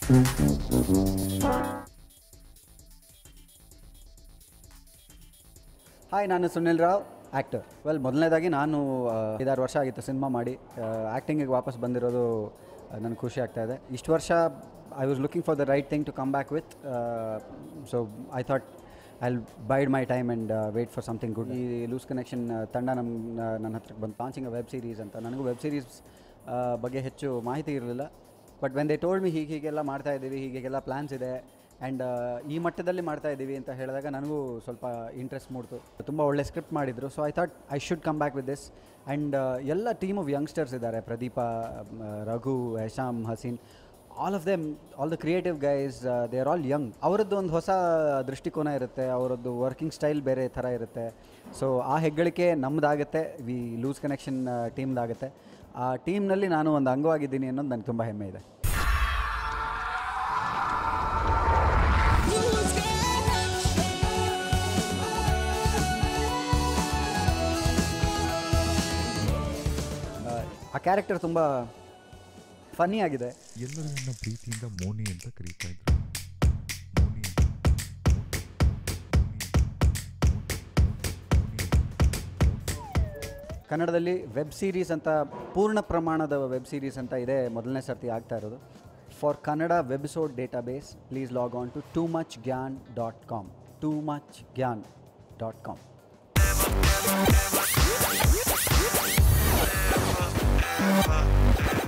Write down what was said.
Hi ನಾನು Sunil Rao actor well ಮೊದಲನೇದಾಗಿ ನಾನು ಆ, ಐದಾರು ವರ್ಷ ಆಗಿತ್ತು ಸಿನಿಮಾ ಮಾಡಿ ಆ್ಯಕ್ಟಿಂಗಿಗೆ ವಾಪಸ್ ಬಂದಿರೋದು ನನಗೆ ಖುಷಿ ಆಗ್ತಾ ಇದೆ ಇಷ್ಟು ವರ್ಷ I was looking for the right thing to come back with so I thought I bide my time and wait for something good ಈ ಲೂಸ್ ಕನೆಕ್ಷನ್ ತಂಡ ನಮ್ಮ ನನ್ನ ಹತ್ರಕ್ಕೆ ಬಂದು ಲಾಂಚಿಂಗ್ ವೆಬ್ ಸೀರೀಸ್ ಅಂತ ನನಗೂ ವೆಬ್ ಸೀರೀಸ್ ಬಗ್ಗೆ ಹೆಚ್ಚು ಮಾಹಿತಿ ಇರಲಿಲ್ಲ but when they told me ಹೀಗೆ ಹೀಗೆಲ್ಲ ಮಾಡ್ತಾ ಇದ್ದೀವಿ ಹೀಗೆಲ್ಲ ಪ್ಲ್ಯಾನ್ಸ್ ಇದೆ ಆ್ಯಂಡ್ ಈ ಮಟ್ಟದಲ್ಲಿ ಮಾಡ್ತಾ ಇದ್ದೀವಿ ಅಂತ ಹೇಳಿದಾಗ ನನಗೂ ಸ್ವಲ್ಪ ಇಂಟ್ರೆಸ್ಟ್ ಮೂಡ್ತು ತುಂಬ ಒಳ್ಳೆ ಸ್ಕ್ರಿಪ್ಟ್ ಮಾಡಿದರು so I thought I should come back with this and ಎಲ್ಲ ಟೀಮ್ ಆಫ್ ಯಂಗ್ಸ್ಟರ್ಸ್ ಇದ್ದಾರೆ Pradeep um, Raghu Yasham Haseen all of them all the creative guys they are all young ಅವರದ್ದು ಒಂದು ಹೊಸ ದೃಷ್ಟಿಕೋನ ಇರುತ್ತೆ ಅವರದ್ದು ವರ್ಕಿಂಗ್ ಸ್ಟೈಲ್ ಬೇರೆ ಥರ ಇರುತ್ತೆ ಸೊ ಆ ಹೆಗ್ಗಳಿಕೆ ನಮ್ಮದಾಗುತ್ತೆ ವಿ ಲೂಸ್ ಕನೆಕ್ಷನ್ ಟೀಮ್ದಾಗುತ್ತೆ ಆ ಟೀಮ್ನಲ್ಲಿ ನಾನು ಒಂದು ಅಂಗವಾಗಿದ್ದೀನಿ ಅನ್ನೋದು ನನಗೆ ತುಂಬ ಹೆಮ್ಮೆ ಇದೆ ಆ, ಆ ಕ್ಯಾರೆಕ್ಟರ್ ತುಂಬ ಫನ್ನಿ ಆಗಿದೆ ಎಲ್ಲರೂ ನನ್ನ ಪ್ರೀತಿಯಿಂದ ಮೋನಿ ಅಂತ ಕರೀತಾ ಇದ್ರು ಮೋನಿ ಅಂತ. ಮೋನಿ ಅಂತ. ಕನ್ನಡದಲ್ಲಿ ವೆಬ್ ಸೀರೀಸ್ ಅಂತ ಪೂರ್ಣ ಪ್ರಮಾಣದ ವೆಬ್ ಸೀರೀಸ್ ಅಂತ ಇದೆ ಮೊದಲನೇ ಸರ್ತಿ ಆಗ್ತಾ ಇರೋದು for Kannada webisode database please log on to too much Gyan dot com too much Gyan dot com Thank